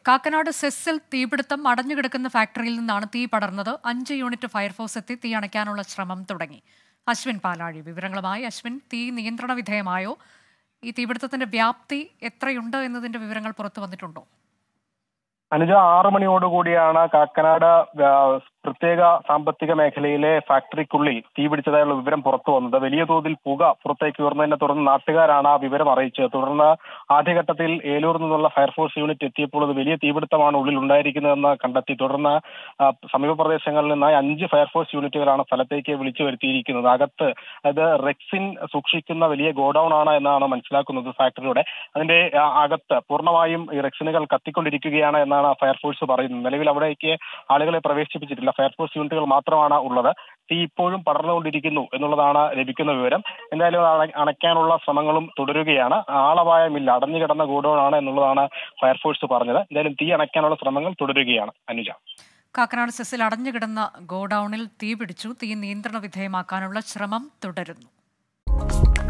കാക്കനാട് സെസ്സിൽ തീപിടുത്തം അടഞ്ഞുകിടക്കുന്ന ഫാക്ടറിയിൽ നിന്നാണ് തീ പടർന്നത് അഞ്ച് യൂണിറ്റ് ഫയർഫോഴ്സ് എത്തി തീ അണയ്ക്കാനുള്ള ശ്രമം തുടങ്ങി അശ്വിൻ പാലാഴി വിവരങ്ങളുമായി അശ്വിൻ തീ നിയന്ത്രണ വിധേയമായോ ഈ തീപിടുത്തത്തിന്റെ വ്യാപ്തി എത്രയുണ്ട് എന്നതിന്റെ വിവരങ്ങൾ പുറത്തു വന്നിട്ടുണ്ടോ അനുജ ആറു മണിയോടുകൂടിയാണ് കാക്കനാട് ആ, പ്രത്യേക സാമ്പത്തിക മേഖലയിലെ ഫാക്ടറിക്കുള്ളിൽ തീപിടിച്ചതായുള്ള വിവരം പുറത്തു വന്നത് വലിയ തോതിൽ പുക പുറത്തേക്ക് ഉയർന്നതിനെ തുടർന്ന് നാട്ടുകാരാണ് ആ വിവരം അറിയിച്ചത് തുടർന്ന് ആദ്യഘട്ടത്തിൽ ഏലൂരിൽ നിന്നുള്ള ഫയർഫോഴ്സ് യൂണിറ്റ് എത്തിയപ്പോൾ അത് വലിയ തീപിടുത്തമാണ് ഉള്ളിൽ ഉണ്ടായിരിക്കുന്നതെന്ന് കണ്ടെത്തി തുടർന്ന് ആ, സമീപ പ്രദേശങ്ങളിൽ നിന്നായി അഞ്ച് ഫയർഫോഴ്സ് യൂണിറ്റുകളാണ് സ്ഥലത്തേക്ക് വിളിച്ചു വരുത്തിയിരിക്കുന്നത് അകത്ത് അത് റെക്സിൻ സൂക്ഷിക്കുന്ന വലിയ ഗോഡൌൺ ആണ് എന്നാണ് മനസ്സിലാക്കുന്നത് ഫാക്ടറിയുടെ അതിന്റെ ആ, അകത്ത് പൂർണ്ണമായും ഈ റെക്സിനുകൾ കത്തിക്കൊണ്ടിരിക്കുകയാണ് എന്നാണ് ഫയർഫോഴ്സ് പറയുന്നത് നിലവിൽ അവിടേക്ക് ആളുകളെ പ്രവേശിപ്പിച്ചിട്ടില്ല ഫയർഫോഴ്സ് യൂണിറ്റുകൾ മാത്രമാണ് ഉള്ളത് തീ ഇപ്പോഴും പടർന്നുകൊണ്ടിരിക്കുന്നു എന്നുള്ളതാണ് ലഭിക്കുന്ന വിവരം എന്തായാലും അണ- അണയ്ക്കാനുള്ള ശ്രമങ്ങളും തുടരുകയാണ് ആളപായമില്ല അടഞ്ഞുകിടന്ന ഗോഡൌൺ ആണ് എന്നുള്ളതാണ് ഫയർഫോഴ്സ് പറഞ്ഞത് എന്തായാലും തീ അണയ്ക്കാനുള്ള ശ്രമങ്ങൾ തുടരുകയാണ് അനുജ കാക്കനാട് സെസ്സിൽ അടഞ്ഞുകിടന്ന ഗോഡൌണിൽ തീ പിടിച്ചു തീ നിയന്ത്രണ വിധേയമാക്കാനുള്ള ശ്രമം തുടരുന്നു